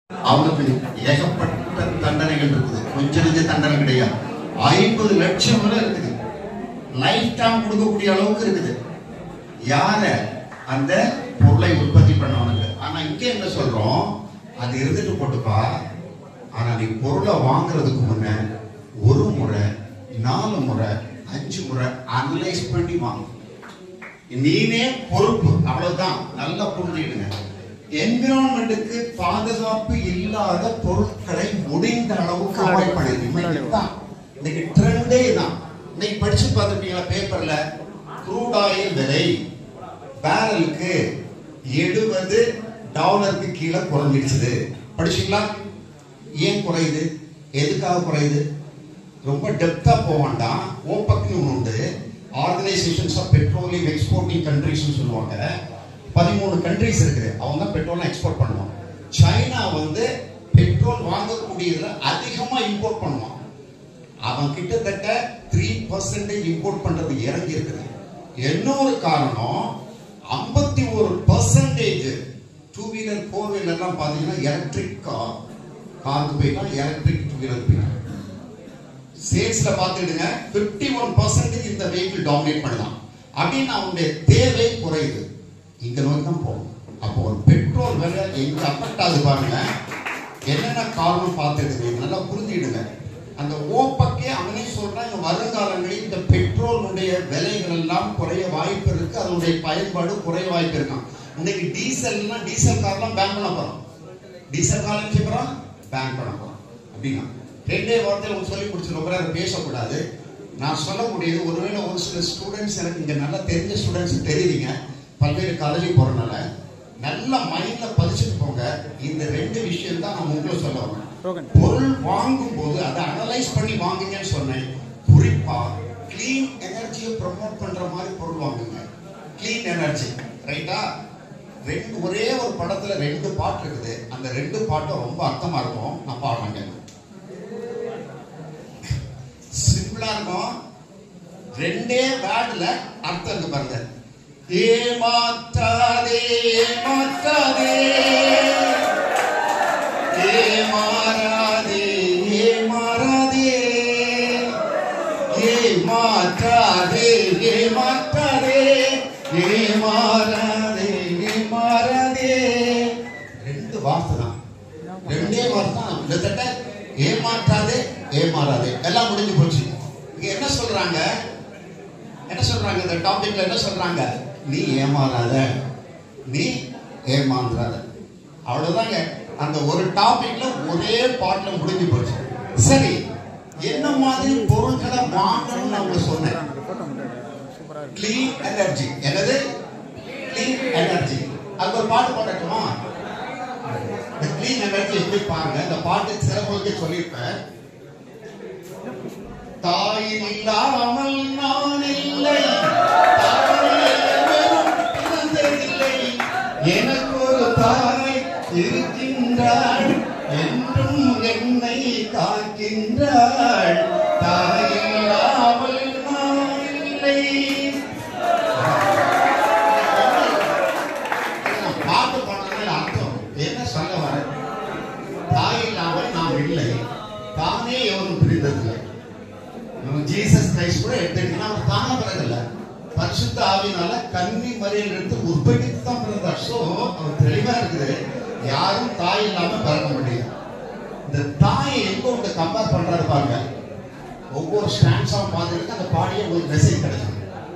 அவனுக்கு ஏகப்பட்ட தண்டனைகள் இருக்குது கொஞ்ச நெஞ்ச தண்டனை கிடையாது ஐம்பது லட்சம் வரை இருக்குது லைஃப் டைம் கொடுக்கக்கூடிய அளவுக்கு இருக்குது யார அந்த பொருளை உற்பத்தி பண்ணவனுக்கு ஆனா இங்க என்ன சொல்றோம் அது இருந்துட்டு போட்டுப்பா ஆனா நீ பொருளை வாங்குறதுக்கு முன்ன ஒரு முறை நாலு முறை அஞ்சு முறை அனலைஸ் பண்ணி வாங்க நீனே பொறுப்பு அவ்வளவுதான் நல்லா புரிஞ்சுக்கிடுங்க என்விரான்மெண்ட்டுக்கு பாதுகாப்பு இல்லாத பொருட்களை முடிந்த அளவுக்கு அவாய்ட் பண்ணிருக்கீங்க இன்னைக்கு ட்ரெண்டே தான் இன்னைக்கு படிச்சு பார்த்துருப்பீங்களா பேப்பர்ல க்ரூட் ஆயில் விலை பேரலுக்கு எழுபது டாலருக்கு கீழே குறைஞ்சிடுச்சு படிச்சீங்களா ஏன் குறையுது எதுக்காக குறையுது ரொம்ப டெப்தா போக வேண்டாம் ஓபக்னு ஒன்று உண்டு ஆர்கனைசேஷன்ஸ் ஆஃப் பெட்ரோலியம் எக்ஸ்போர்ட்டிங் கண்ட்ரிஸ்னு சொல்லுவாங்க பதிமூணு கண்ட்ரிஸ் இருக்குது அவங்க தான் பெட்ரோல் எக்ஸ்போர்ட் பண்ணுவாங்க சைனா வந்து பெட்ரோல் வாங்கக்கூடியதுல அதிகமா இம்போர்ட் பண்ணுவான் அவன் கிட்டத்தட்ட த்ரீ பர்சன்டேஜ் இம்போர்ட் பண்றது இறங்கி இருக்குது இன்னொரு காரணம் ஐம்பத்தி ஒரு பர்சன்டேஜ் டூ வீலர் ஃபோர் வீலர்லாம் பார்த்தீங்கன்னா எலக்ட்ரிக் கார் காருக்கு போயிட்டா எலக்ட்ரிக் டூ வீலர் போயிட்டா சேல்ஸ்ல பார்த்துடுங்க 51% ஒன் பர்சன்டேஜ் இந்த வெஹிக்கிள் டாமினேட் பண்ணலாம் அப்படின்னு அவனுடைய தேவை குறையுது இங்க நோக்கி தான் போகும் அப்போ ஒரு பெட்ரோல் விலை எங்க அஃபெக்ட் ஆகுது பாருங்க என்னென்ன காரணம் பார்த்துடுங்க இது நல்லா புரிஞ்சுக்கிடுங்க அந்த ஓப்பக்கே அவனே சொல்றான் இந்த வருங்காலங்களில் இந்த பெட்ரோலுடைய விலைகள் எல்லாம் குறைய வாய்ப்பு இருக்கு அதனுடைய பயன்பாடு குறைய வாய்ப்பு இருக்கான் இன்னைக்கு டீசல்லாம் டீசல் கார்லாம் பேன் பண்ண போறோம் டீசல் காலம் சொல்றோம் பேன் பண்ண போறோம் அப்படின்னா ரெண்டே வார்த்தையில உங்களுக்கு சொல்லி முடிச்சு ரொம்ப நேரம் பேசக்கூடாது நான் சொல்லக்கூடியது ஒருவேளை ஒரு சில ஸ்டூடெண்ட்ஸ் எனக்கு இங்க நல்லா தெரிஞ்ச ஸ்டூடெண்ட்ஸ் தெரியுறீங்க பல்வேறு காலேஜ் போறதுனால நல்ல மைண்ட்ல பதிச்சுட்டு போங்க இந்த ரெண்டு விஷயம் தான் நான் உங்களை சொல்ல வரேன் பொருள் வாங்கும் போது அதை அனலைஸ் பண்ணி வாங்குங்கன்னு சொன்னேன் குறிப்பா க்ளீன் எனர்ஜியை ப்ரமோட் பண்ற மாதிரி பொருள் வாங்குங்க க்ளீன் எனர்ஜி ரைட்டா ரெண்டு ஒரே ஒரு படத்துல ரெண்டு பாட்டு இருக்குது அந்த ரெண்டு பாட்டும் ரொம்ப அர்த்தமா இருக்கும் நான் பாடுறேங்க சிம்பிளா இருக்கும் ரெண்டே வேர்ட்ல அர்த்தம் இருக்கு பாருங்க ஏமாற்றாதே ஏமாற்றாதே ஏமாறாதே ஏமாறாதே ஏமாற்றாதே ஏமாற்றாதே ஏமாறாதே ஏமாறாதே ரெண்டு வார்த்தை தான் ரெண்டே வார்த்தை தான் கிட்டத்தட்ட ஏமாற்றாதே ஏமாறாதே எல்லாம் முடிஞ்சு போச்சு இங்க என்ன சொல்றாங்க என்ன சொல்றாங்க இந்த டாபிக்ல என்ன சொல்றாங்க நீ ஏமாறாத நீ ஏமாந்துறாத அவ்வளவுதாங்க அந்த ஒரு டாபிக்ல ஒரே பாட்டுல முடிஞ்சு போச்சு சரி என்ன மாதிரி பொருட்களை வாங்கணும்னு நான் உங்களுக்கு சொன்னேன் கிளீன் எனர்ஜி என்னது கிளீன் எனர்ஜி அது ஒரு பாட்டு போடட்டுமா இந்த கிளீன் எனர்ஜி எப்படி பாருங்க இந்த பாட்டு சிறப்புக்கு சொல்லியிருப்பேன் தாயின் இல்லாமல் நான் இல்லை தாயை வெறும் பிறந்ததில்லை எனக்கு ஒரு தாய் இருக்கின்றாள் என்றும் என்னை காக்கின்றாள் தாய் இல்லாமல் நான் இல்லை நான் பாட்டு பாடுறதுல அர்த்தம் என்ன சொல்ல வரேன் தாய் இல்லாமல் நாம் இல்லை தானே எவரும் பிரிந்ததில்லை நம்ம ஜீசஸ் கிரைஸ்ட் கூட எடுத்துக்கிட்டீங்கன்னா அவர் தானா பிறகல பரிசுத்த ஆவினால கன்னி மறியல் எடுத்து உற்பத்திக்கு தான் பிறந்தார் ஸோ அவர் தெளிவா இருக்குது யாரும் தாய் இல்லாம பிறக்க முடியும் இந்த தாயை எங்க உங்க கம்பேர் பண்றாரு பாருங்க ஒவ்வொரு ஸ்டாண்ட்ஸாவும் பார்த்துட்டு அந்த பாடிய உங்களுக்கு மெசேஜ் கிடைக்கும்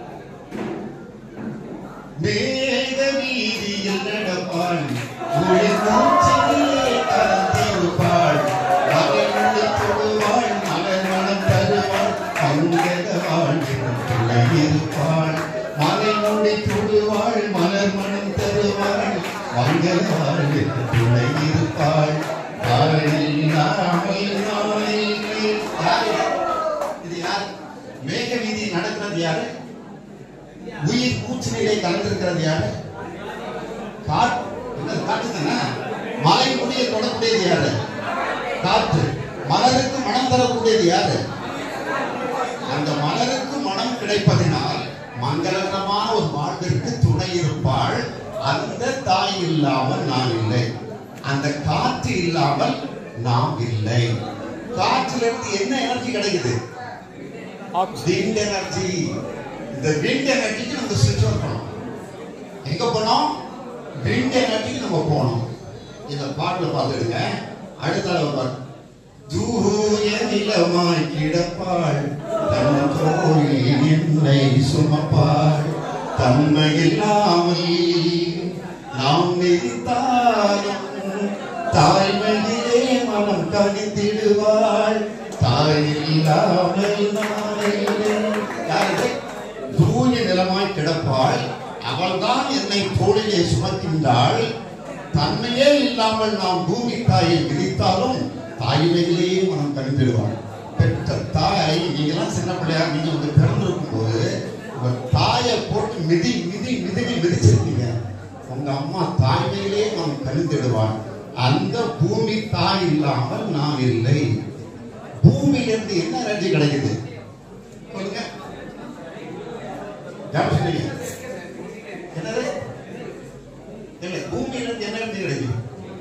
மேக வீதியில் நடப்பாள் உயிர் மூச்சிலே கலந்திருப்பாள் மகளுக்கு தொடுவாள் மலர் மனம் தருவாள் அங்கத வாழ்வின் பிள்ளை இருப்பாள் மலை முடி தொடுவாள் மலர் மனம் தருவாள் மங்கள வாழ்வின் பிள்ளை இருப்பாள் இல்லாமல் நாளில் யாரு? இது யார் மேக வீதி நடக்கிறது யாரு உயிர் கூச்சலிலே கலந்திருக்கிறது யாரு காற்று என்ன காற்று தானே மலை முடிய தொடக்கூடியது யாரு காற்று மலருக்கு மனம் தரக்கூடியது யாரு அந்த மலருக்கு மனம் கிடைப்பதினால் மங்களகரமான ஒரு வாழ்விற்கு துணை இருப்பாள் அந்த தாய் இல்லாமல் நான் இல்லை அந்த காற்று இல்லாமல் நாம் இல்லை காற்றுல இருந்து என்ன எனர்ஜி கிடைக்குது விண்ட் எனர்ஜி இந்த விண்ட் எனர்ஜிக்கு நம்ம சுவிட்ச் ஆஃப் பண்ணணும் எங்க போனோம் விண்ட் எனர்ஜிக்கு நம்ம போனோம் இந்த பாட்டுல பார்த்துடுங்க அடுத்த அளவு பாரு தூய நிலமாய் கிடப்பாள் தன் தோழில் என்னை சுமப்பாள் தன்மை இல்லாமல் நாம் நிறுத்தாலும் தாய்மையிலே மனம் கணித்திடுவாள் தாய் இல்லாமல் நான் இல்லை. யார் இது? தூய நிலமாய் கிடப்பாள் அவள்தான் என்னை தோளிலே சுமக்கின்றாள் தன்மையே இல்லாமல் நாம் பூமி தாயை விதித்தாலும் தாய்மையிலேயே மனம் கணித்திடுவாள் பெற்ற தாய் நீங்கெல்லாம் சின்ன பிள்ளையா நீங்க வந்து பிறந்திருக்கும் போது உங்க தாயை போட்டு மிதி மிதி மிதி மிதிச்சிருக்கீங்க உங்க அம்மா தாய்மையிலே மனம் கணித்திடுவாள் அந்த பூமி தாய் இல்லாமல் நான் இல்லை பூமியிலிருந்து என்ன எனர்ஜி கிடைக்குது சொல்லுங்க யார் சொன்னீங்க என்னது இல்ல பூமியிலிருந்து என்ன எனர்ஜி கிடைக்குது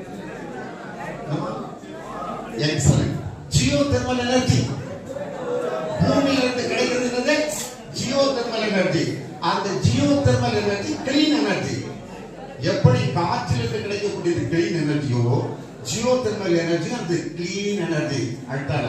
எக்ஸலன்ட் ஜியோ தெர்மல் எனர்ஜி பூமியிலிருந்து கிடைக்கிறது என்னது ஜியோ தெர்மல் எனர்ஜி அந்த geothermal energy clean energy எப்படி காற்றிலிருந்து கிடைக்கக்கூடியது கிளீன் எனர்ஜியோ ஜியோ தெர்மல் எனர்ஜி அந்த கிளீன் எனர்ஜி அடுத்தால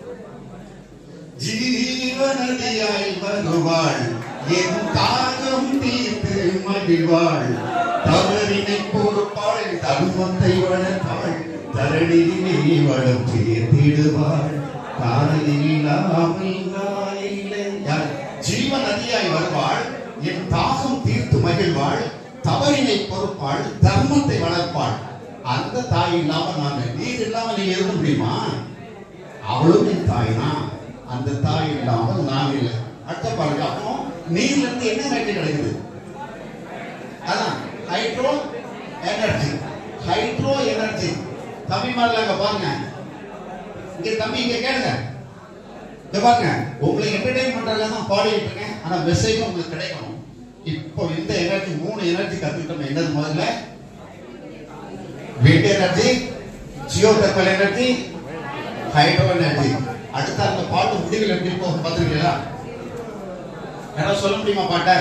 ஜீவநதியாய் வருவாள் என் தாகம் தீர்த்து மகிழ்வாள் தவறினை பொறுப்பாள் தர்மத்தை வளர்ப்பாள் தரணியிலே வளம் சேர்த்திடுவாள் தாயில்லாமல் நான் இல்லை. யார்? ஜீவ நதியாய் வருவாள் என் தாகம் தீர்த்து மகிழ்வாள் தவறினை பொறுப்பாள் தர்மத்தை வளர்ப்பாள் அந்த தாய் இல்லாம நான் நீர் இல்லாம நீங்க இருக்க முடியுமா அவளும் என் தாய் தான் அந்த தாய் இல்லாமல் நான் இல்லை அடுத்த பாருங்க அப்போ நீர்ல இருந்து என்ன எனர்ஜி கிடைக்குது அதான் ஹைட்ரோ எனர்ஜி ஹைட்ரோ எனர்ஜி தம்பி மாதிரி அங்க பாருங்க இங்க தம்பி இங்க கேளுங்க இங்க பாருங்க உங்களை என்டர்டைன் பண்றதுல தான் பாடிட்டு இருக்கேன் ஆனா மெசேஜ் உங்களுக்கு கிடைக்கணும் இப்போ இந்த எனர்ஜி மூணு எனர்ஜி கத்துக்கிட்டோம் என்னது முதல்ல wind energy geothermal energy hydro energy அடுத்த அந்த பாட்டு முடிவில் எப்படி போகும் பார்த்துருக்கீங்களா யாராவது சொல்ல முடியுமா பாட்டை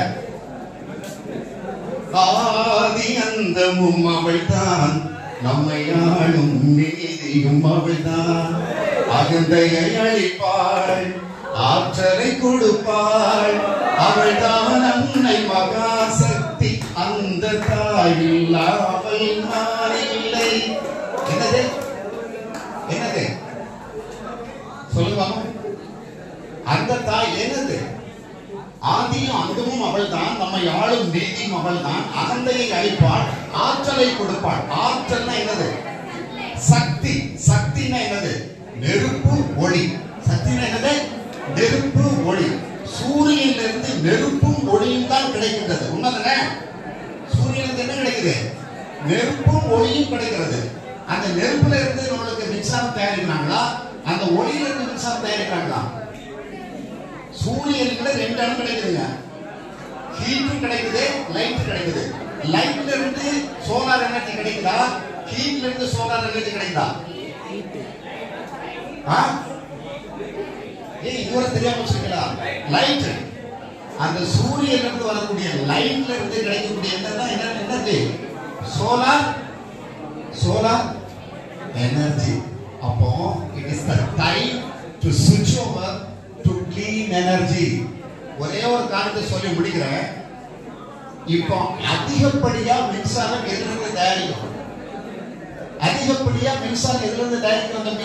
ஆதி அந்தமும் அவள்தான் நம்மை ஆளும் நீதியும் அவள்தான் அகந்தையை அழிப்பாள் ஆற்றலை கொடுப்பாள் அவள்தான் அன்னை மகாசக்தி அந்த தாயில்லாமல் நான் இல்லை என்னது என்னது சொல்லுங்க அந்த தாய் என்னது ஆதியும் அந்தமும் அவள்தான் நம்மை ஆளும் நீதியும் அவள்தான் அகந்தையை அழிப்பாள் ஆற்றலை கொடுப்பாள் ஆற்றல்னா என்னது சக்தி சக்தினா என்னது நெருப்பு ஒளி சக்தினா என்னது நெருப்பு ஒளி சூரியனிலிருந்து நெருப்பும் ஒளியும் தான் கிடைக்கின்றது உண்மைதானே சூரியனிலிருந்து என்ன கிடைக்குது நெருப்பும் ஒளியும் கிடைக்கிறது அந்த நெருப்புல இருந்து நம்மளுக்கு மின்சாரம் தயாரிக்கிறாங்களா அந்த ஒளியில இருந்து மின்சாரம் தயாரிக்கிறாங்களா சூரியன்ல ரெண்டு அணு கிடைக்குதுங்க ஹீட்டும் கிடைக்குது லைட் கிடைக்குது லைட்ல இருந்து சோலார் எனர்ஜி கிடைக்குதா ஹீட்ல இருந்து சோலார் எனர்ஜி கிடைக்குதா ஆ? ஏய் இதுவரை தெரியாம வச்சிருக்கீங்களா லைட் அந்த சூரியன்ல இருந்து வரக்கூடிய லைட்ல இருந்து கிடைக்கக்கூடிய என்னதான் என்ன என்னது சோலார் சோலார் எனர்ஜி அப்போ it is the time to சுவிட்ச் ஓவர் டு கிளீன் எனர்ஜி ஒரே ஒரு காரணத்தை சொல்லி முடிக்கிறேன் இப்போ அதிகப்படியா மின்சாரம் எதிலிருந்து தயாரிக்கும் அதிகப்படியா மின்சாரம் எதிலிருந்து தயாரிக்கிறோம் தம்பி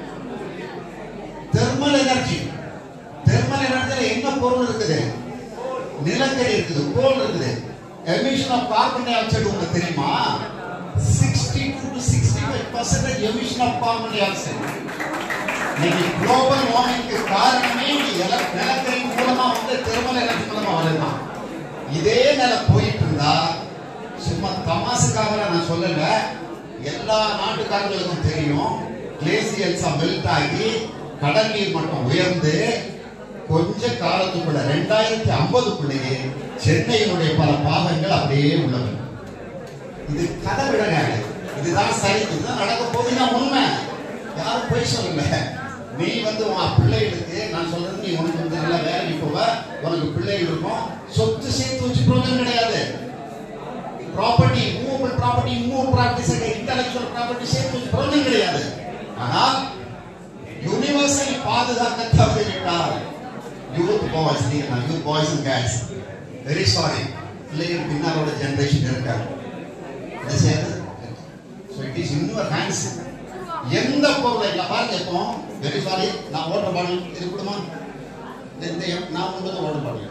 தெர்மல் எனர்ஜி தெர்மல் எனர்ஜில என்ன பொருள் இருக்குது நிலக்கரி இருக்குது கோல் இருக்குது emission of carbon dioxide உங்களுக்கு தெரியுமா 62 to 65 percentage emission of carbon dioxide இன்னைக்கு குளோபல் வார்மிங்க்கு காரணமே இந்த எல- நிலக்கரி மூலமா வந்து தெர்மல் எனர்ஜி மூலமா வருதுதான் இதே நில போயிட்டு இருந்தா சும்மா தமாசுக்காக நான் சொல்லல எல்லா நாட்டுக்காரங்களுக்கும் தெரியும் கிளேசியல்ஸா மெல்ட் ஆகி கடல் நீர் மட்டம் உயர்ந்து கொஞ்ச காலத்துக்குள்ள ரெண்டாயிரத்தி ஐம்பதுக்குள்ளேயே சென்னையினுடைய பல பாகங்கள் அப்படியே உள்ளது இது கதை விடங்க இது இதுதான் சரி இதுதான் நடக்க போகுதுன்னா உண்மை யாரும் போய் சொல்லல நீ வந்து உன் பிள்ளைகளுக்கு நான் சொல்றது நீ உனக்கு வந்து நல்லா வேலைக்கு போவ உனக்கு பிள்ளைகள் இருக்கும் சொத்து சேர்த்து வச்சு பிரயோஜனம் கிடையாது property movable property move properties intellectual property சேர்த்து வச்சு பிரயோஜனம் கிடையாது ஆனால் யூனிவர்சை பாதுகாக்க தவறிவிட்டால் youth boys youth boys and girls very sorry பிள்ளைகள் பின்னாலோட ஜெனரேஷன் இருக்காங்க என்ன செய்யறது so it is in your hands எந்த பொருளை இல்லை பாருங்க இப்போ வெரி சாரி நான் ஓட்டர் பாடல் இது கொடுமா இந்த நான் உங்களுக்கு ஓட்டர் பாடல்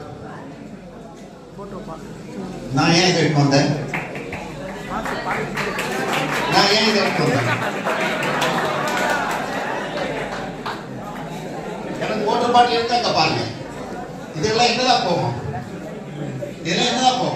நான் ஏன் இதை எடுத்து வந்தேன் நான் ஏன் இதை எடுத்து வந்தேன் எனக்கு ஓட்டர் பாட்டில் இருக்காங்க பாருங்க இதெல்லாம் என்னதான் போகும் இதெல்லாம் என்னதான் போகும்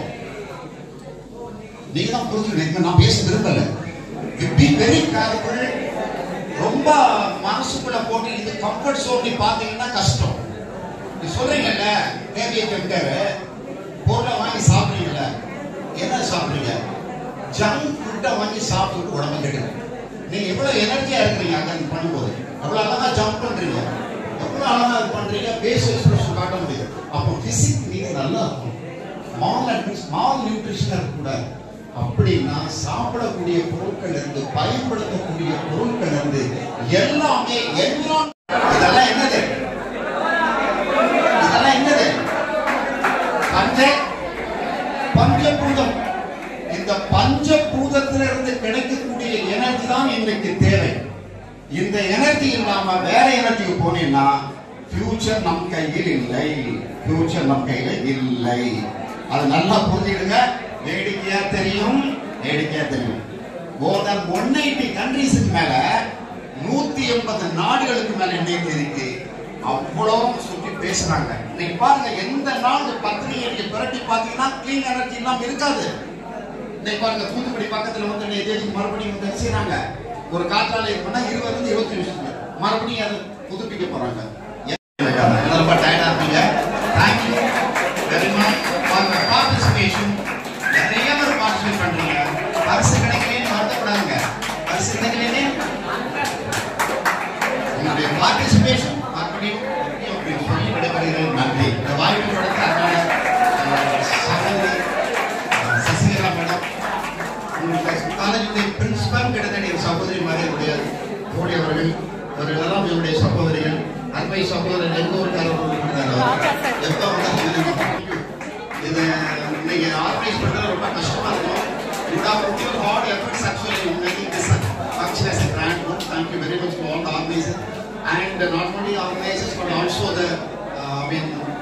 நீங்க தான் புரிஞ்சுக்கணும் நான் பேச விரும்பல பி வெரி கேர்ஃபுல் ரொம்ப மனசுக்குள்ள போட்டு இது கம்ஃபர்ட் சோன் நீ பாத்தீங்கன்னா கஷ்டம் நீ சொல்றீங்கல்ல தேவையை கெட்டாரு பொருளை வாங்கி சாப்பிடுறீங்கல்ல என்ன சாப்பிடுறீங்க ஜங்க் ஃபுட்டை வாங்கி சாப்பிட்டு உடம்பு கெடுது நீங்க எவ்வளவு எனர்ஜியா இருக்கிறீங்க அங்க பண்ணும்போது எவ்வளவு அழகா ஜம்ப் பண்றீங்க எவ்வளவு அழகா இது பண்றீங்க பேஸ் எக்ஸ்பிரஷன் காட்ட முடியும் அப்போ பிசிக் நீங்க நல்லா இருக்கும் மால் மால் நியூட்ரிஷன் இருக்கக்கூடாது அப்படின்னா சாப்பிடக்கூடிய பொருட்கள் இருந்து பயன்படுத்தக்கூடிய பொருட்கள் இருந்து எல்லாமே என்விரான் இதெல்லாம் என்னது இதெல்லாம் என்னது பஞ்ச பஞ்சபூதம் இந்த பஞ்சபூதத்திலிருந்து கிடைக்கக்கூடிய எனர்ஜி தான் இன்றைக்கு தேவை இந்த எனர்ஜி இல்லாம வேற எனர்ஜிக்கு போனீங்கன்னா ஃபியூச்சர் நம் கையில் இல்லை ஃபியூச்சர் நம் கையில இல்லை அது நல்லா புரிஞ்சுடுங்க வேடிக்கையா தெரியும் வேடிக்கையா தெரியும் மோர் தென் ஒன் எயிட்டி கண்ட்ரீஸுக்கு மேல நூத்தி எண்பது நாடுகளுக்கு மேல இன்னைக்கு இருக்கு அவ்வளவு சுற்றி பேசுறாங்க இன்னைக்கு பாருங்க எந்த நாடு பத்திரிகை நீங்க புரட்டி பாத்தீங்கன்னா கிளீன் எனர்ஜி எல்லாம் இருக்காது இன்னைக்கு பாருங்க தூத்துக்குடி பக்கத்துல வந்து நேற்று மறுபடியும் வந்து என்ன செய்றாங்க ஒரு காற்றாலை பண்ணா இருபதுல இருந்து இருபத்தி நிமிஷத்துல மறுபடியும் அதை புதுப்பிக்க போறாங்க எல்லாம் ரொம்ப டயர்டா இருப்பீங்க thank you very much for participation நிறைய பேர் பார்ட்டிசிபேட் பண்றீங்க பரிசு கிடைக்கலன்னு வருத்தப்படாதுங்க பரிசு கிடைக்கலன்னு உங்களுடைய பார்ட்டிசிபேஷன் மறுபடியும் அப்படின்னு சொல்லி விடைபெறுகிறேன் நன்றி இந்த வாய்ப்பு கொடுத்த அதனால சகோதரி அஹ், சசிகலா மேடம் உங்களுக்கு காலேஜுடைய பிரின்சிபல் கிட்டத்தட்ட என் சகோதரி மாதிரி என்னுடைய தோழி அவர்கள் அவர்கள் எல்லாம் என்னுடைய சகோதரிகள் அன்பை சகோதரர் எங்க ஊருக்காரர்கள் எப்போ வந்தாலும் இது இன்னைக்கு ஆர்கனைஸ் பண்றது ரொம்ப கஷ்டமா இருக்கும் You have put your hard efforts actually in making this function as a grand group. Thank you very much to all the organizers and not only organizers but also the uh, I mean